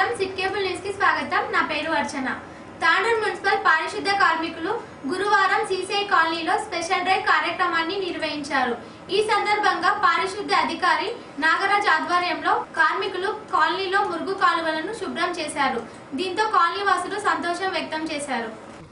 నమస్కారం SIT cable news కి స్వాగతం నా పేరు అర్చన తాండూరు మున్సిపల్ పారిశుద్ధ కార్మికులు గురువారం సీసీఐ కాలనీలో స్పెషల్ డ్రైవ్ కార్యక్రమాన్ని నిర్వహించారు ఈ సందర్భంగా పారిశుద్ధ అధికారి నాగరాజ్ ఆధ్వర్యంలో కార్మికులు కాలనీలో మురుగు కాలువలను శుభ్రం చేశారు దీంతో కాలనీ వాసులు సంతోషం వ్యక్తం చేశారు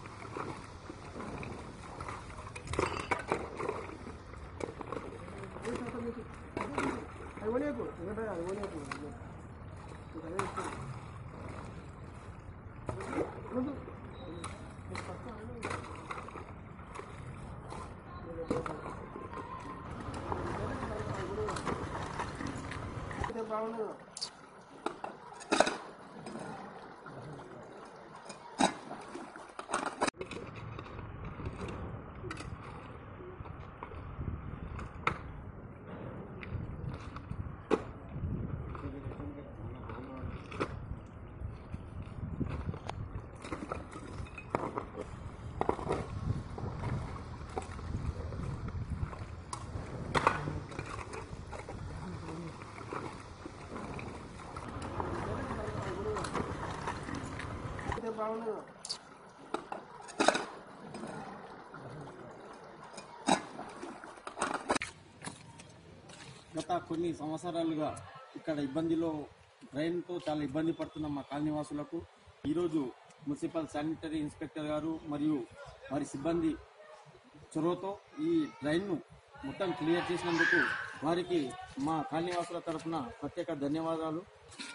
గత కొన్ని సంవత్సరాలుగా ఇక్కడ ఇబ్బందిలో డ్రైన్తో చాలా ఇబ్బంది పడుతున్న మా కాలనీవాసులకు ఈరోజు మున్సిపల్ శానిటరీ ఇన్స్పెక్టర్ గారు మరియు వారి సిబ్బంది చొరవతో ఈ డ్రైన్ను మొత్తం క్లియర్ చేసినందుకు వారికి మా కాలనీవాసుల తరఫున ప్రత్యేక ధన్యవాదాలు